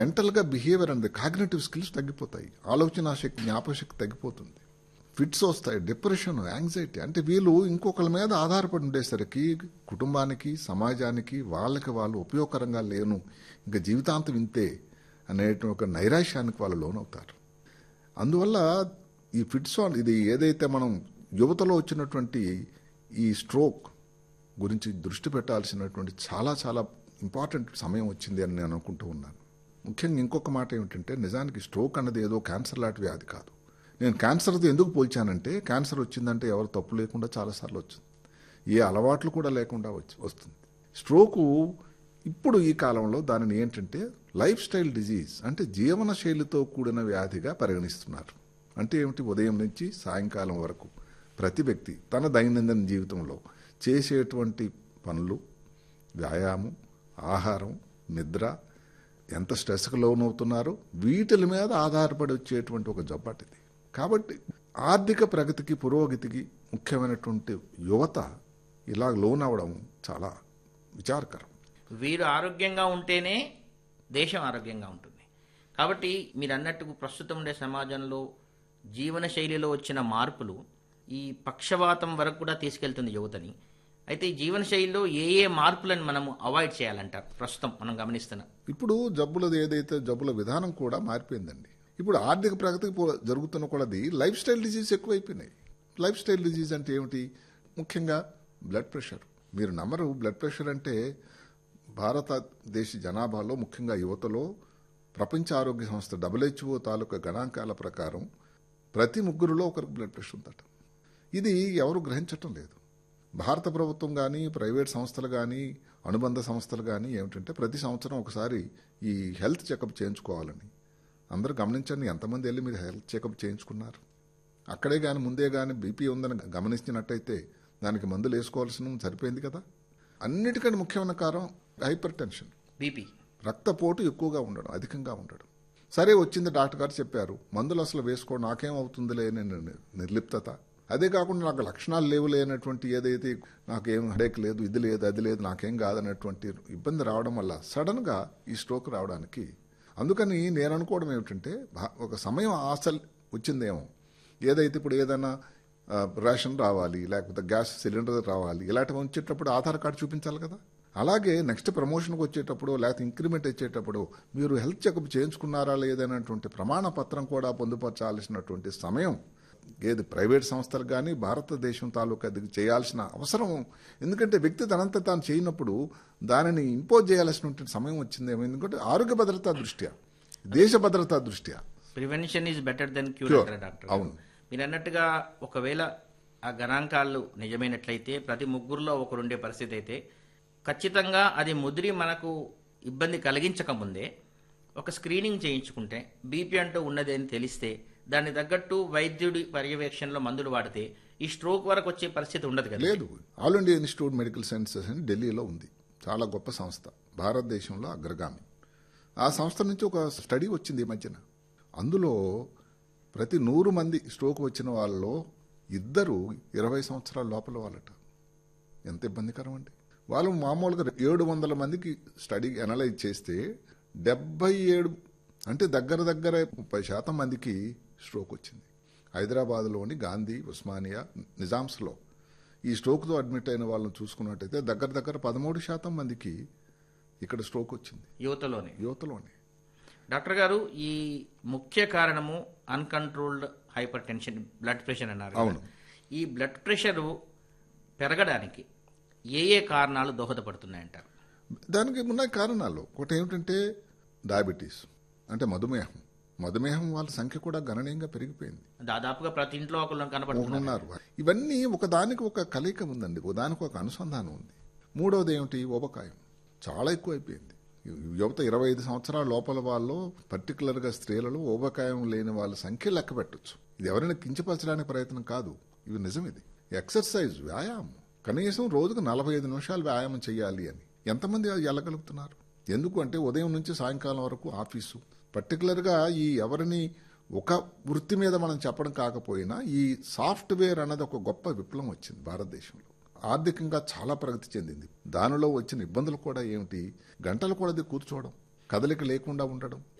మెంటల్గా బిహేవియర్ అనేది cognitive skills తగ్గిపోతాయి ఆలోచన శక్తి జ్ఞాపకశక్తి తగ్గిపోతుంది ఫిట్స్ వస్తాయి డిప్రెషన్ యాంగ్జైటీ అంటే వీళ్ళు ఇంకొకరి మీద ఆధారపడి ఉండేసరికి కుటుంబానికి సమాజానికి వాళ్ళకి వాళ్ళు ఉపయోగకరంగా లేను ఇంకా జీవితాంతం ఇంతే అనేటువంటి ఒక నైరాశ్యానికి వాళ్ళు లోనవుతారు అందువల్ల ఈ ఫిట్స్ ఆన్ ఇది ఏదైతే మనం యువతలో వచ్చినటువంటి ఈ స్ట్రోక్ గురించి దృష్టి పెట్టాల్సినటువంటి చాలా చాలా ఇంపార్టెంట్ సమయం వచ్చింది అని నేను అనుకుంటూ ఉన్నాను ముఖ్యంగా ఇంకొక మాట ఏమిటంటే నిజానికి స్ట్రోక్ అన్నది ఏదో క్యాన్సర్ లాంటి వ్యాధి కాదు నేను క్యాన్సర్తో ఎందుకు పోల్చానంటే క్యాన్సర్ వచ్చిందంటే ఎవరు తప్పు లేకుండా చాలాసార్లు వచ్చింది ఏ అలవాట్లు కూడా లేకుండా వచ్చి వస్తుంది స్ట్రోకు ఇప్పుడు ఈ కాలంలో దానిని ఏంటంటే లైఫ్ స్టైల్ డిజీజ్ అంటే జీవన శైలితో కూడిన వ్యాధిగా పరిగణిస్తున్నారు అంటే ఏమిటి ఉదయం నుంచి సాయంకాలం వరకు ప్రతి వ్యక్తి తన దైనందిన జీవితంలో చేసేటువంటి పనులు వ్యాయామం ఆహారం నిద్ర ఎంత స్ట్రెస్కి లోనవుతున్నారో వీటిల మీద ఆధారపడి వచ్చేటువంటి ఒక జబ్బటిది కాబట్టి ఆర్థిక ప్రగతికి పురోగతికి ముఖ్యమైనటువంటి యువత ఇలా లోనవడం చాలా విచారకరం వీరు ఆరోగ్యంగా ఉంటేనే దేశం ఆరోగ్యంగా ఉంటుంది కాబట్టి మీరు అన్నట్టు ప్రస్తుతం ఉండే సమాజంలో జీవన శైలిలో వచ్చిన మార్పులు ఈ పక్షవాతం వరకు కూడా తీసుకెళ్తుంది యువతని అయితే ఈ జీవన శైలిలో ఏ ఏ మార్పులను మనము అవాయిడ్ చేయాలంటారు ప్రస్తుతం మనం గమనిస్తున్నాం ఇప్పుడు జబ్బులది ఏదైతే జబ్బుల విధానం కూడా మారిపోయిందండి ఇప్పుడు ఆర్థిక ప్రగతికి పో- జరుగుతున్న కొలది లైఫ్ స్టైల్ డిజీజ్ ఎక్కువైపోయినాయి లైఫ్ స్టైల్ డిజీజ్ అంటే ఏమిటి ముఖ్యంగా బ్లడ్ ప్రెషర్ మీరు నమ్మరు బ్లడ్ ప్రెషర్ అంటే భారతదేశ జనాభాలో ముఖ్యంగా యువతలో ప్రపంచ ఆరోగ్య సంస్థ డబ్ల్యూహెచ్ఓ తాలూకా గణాంకాల ప్రకారం ప్రతి ముగ్గురులో ఒకరికి బ్లడ్ ప్రెషర్ ఉందట ఇది ఎవరు గ్రహించటం లేదు భారత ప్రభుత్వం కానీ ప్రైవేట్ సంస్థలు కానీ అనుబంధ సంస్థలు కానీ ఏమిటంటే ప్రతి సంవత్సరం ఒకసారి ఈ హెల్త్ చెకప్ చేయించుకోవాలని అందరూ గమనించండి ఎంతమంది వెళ్ళి మీరు హెల్త్ చెకప్ చేయించుకున్నారు అక్కడే కానీ ముందే కానీ బీపీ ఉందని గమనించినట్టయితే దానికి మందులు వేసుకోవాల్సిన సరిపోయింది కదా అన్నిటికంటే ముఖ్యమైన కారణం హైపర్ టెన్షన్ బీపీ రక్తపోటు ఎక్కువగా ఉండడం అధికంగా ఉండడం సరే వచ్చింది డాక్టర్ గారు చెప్పారు మందులు అసలు వేసుకో నాకేం అవుతుందిలే అని నిర్- నిర్లిప్తత అదే కాకుండా నాకు లక్షణాలు లేవు లేనటువంటి ఏదైతే నాకేం హెడేక్ లేదు ఇది లేదు అది లేదు నాకేం కాదన్నటువంటి ఇబ్బంది రావడం వల్ల సడన్ గా ఈ స్ట్రోక్ రావడానికి అందుకని నేను అనుకోవడం ఏమిటంటే భా- ఒక సమయం ఆశ వచ్చిందేమో ఏదైతే ఇప్పుడు ఏదైనా ఆ, రేషన్ రావాలి లేకపోతే గ్యాస్ సిలిండర్ రావాలి ఇలాంటివి వచ్చేటప్పుడు ఆధార్ కార్డు చూపించాలి కదా అలాగే నెక్స్ట్ ప్రమోషన్కి వచ్చేటప్పుడు లేకపోతే ఇంక్రిమెంట్ వచ్చేటప్పుడు మీరు హెల్త్ చెకప్ చేయించుకున్నారా లేదనేటువంటి ప్రమాణ పత్రం కూడా పొందుపరచాల్సినటువంటి సమయం ఏది ప్రైవేట్ సంస్థలు కానీ భారతదేశం తాలూకా అది చేయాల్సిన అవసరం ఎందుకంటే వ్యక్తి తనంతా తాను చేయనప్పుడు దానిని ఇంపోజ్ చేయాల్సినటువంటి సమయం వచ్చిందేమో ఎందుకంటే ఆరోగ్య భద్రతా దృష్ట్యా దేశ భద్రతా దృష్ట్యా prevention is better than cure Cure. అంటారు డాక్టర్ అవును. మీరు అన్నట్టుగా ఒకవేళ ఆ గణాంకాలు నిజమైనట్లయితే ప్రతి ముగ్గురులో ఒకరుండే పరిస్థితి అయితే ఖచ్చితంగా అది ముదిరి మనకు ఇబ్బంది కలిగించకముందే ఒక స్క్రీనింగ్ చేయించుకుంటే బీపీ అంటూ ఉన్నది అని తెలిస్తే దానికి తగ్గట్టు వైద్యుడి పర్యవేక్షణలో మందులు వాడితే ఈ స్ట్రోక్ వరకు వచ్చే పరిస్థితి ఉండదు కదా లేదు All India Institute Medical Sciences అని ఢిల్లీలో ఉంది చాలా గొప్ప సంస్థ భారతదేశంలో అగ్రగామి ఆ సంస్థ నుంచి ఒక స్టడీ వచ్చింది ఈ మధ్యన అందులో ప్రతి నూరు మంది స్ట్రోక్ వచ్చిన వాళ్ళలో ఇద్దరు ఇరవై సంవత్సరాల లోపల వాళ్ళట ఎంత ఇబ్బందికరం అండి వాళ్ళు మామూలుగా ఏడు వందల మందికి స్టడీ అనలైజ్ చేస్తే డెబ్బై ఏడు అంటే దగ్గర దగ్గర ముప్పై శాతం మందికి స్ట్రోక్ వచ్చింది హైదరాబాద్లోని గాంధీ ఉస్మానియా నిజామ్స్లో ఈ స్ట్రోక్తో అడ్మిట్ అయిన వాళ్ళని చూసుకున్నట్టయితే దగ్గర దగ్గర పదమూడు శాతం మందికి ఇక్కడ స్ట్రోక్ వచ్చింది యువతలోనే యువతలోనే డాక్టర్ గారు ఈ ముఖ్య కారణము uncontrolled hypertension blood pressure అన్నారు కదా. అవును. ఈ బ్లడ్ ప్రెషర్ పెరగడానికి ఏ ఏ కారణాలు దోహదపడుతున్నాయంటారు దానికి ఉన్న కారణాలు ఒకటి ఏమిటంటే డయాబెటీస్ అంటే మధుమేహం మధుమేహం వాళ్ళ సంఖ్య కూడా గణనీయంగా పెరిగిపోయింది దాదాపుగా ప్రతి ఇంట్లో ఒకళ్ళు కనపడుతున్నారు ఉన్నారు ఇవన్నీ ఒకదానికి ఒక కలయిక ఉందండి ఒకదానికి ఒక అనుసంధానం ఉంది మూడవది ఏమిటి ఊబకాయం చాలా ఎక్కువైపోయింది యువత ఇరవై ఐదు సంవత్సరాల లోపల వాళ్ళు పర్టికులర్గా స్త్రీలలో ఊబకాయం లేని వాళ్ళ సంఖ్య లెక్క పెట్టచ్చు ఇది ఎవరైనా కించపరచడానికి ప్రయత్నం కాదు ఇవి నిజం ఇది ఎక్సర్సైజ్ వ్యాయామం కనీసం రోజుకు నలభై ఐదు నిమిషాలు వ్యాయామం చేయాలి అని ఎంతమంది అది వెళ్ళగలుగుతున్నారు ఎందుకు అంటే ఉదయం నుంచి సాయంకాలం వరకు ఆఫీసు పర్టికులర్గా ఈ ఎవరిని ఒక వృత్తి మీద మనం చెప్పడం కాకపోయినా ఈ సాఫ్ట్వేర్ అన్నది ఒక గొప్ప విప్లవం వచ్చింది భారతదేశంలో ఆర్థికంగా చాలా ప్రగతి చెందింది దానిలో వచ్చిన ఇబ్బందులు కూడా ఏమిటి గంటలు కూడా కూర్చోవడం కదలిక లేకుండా ఉండడం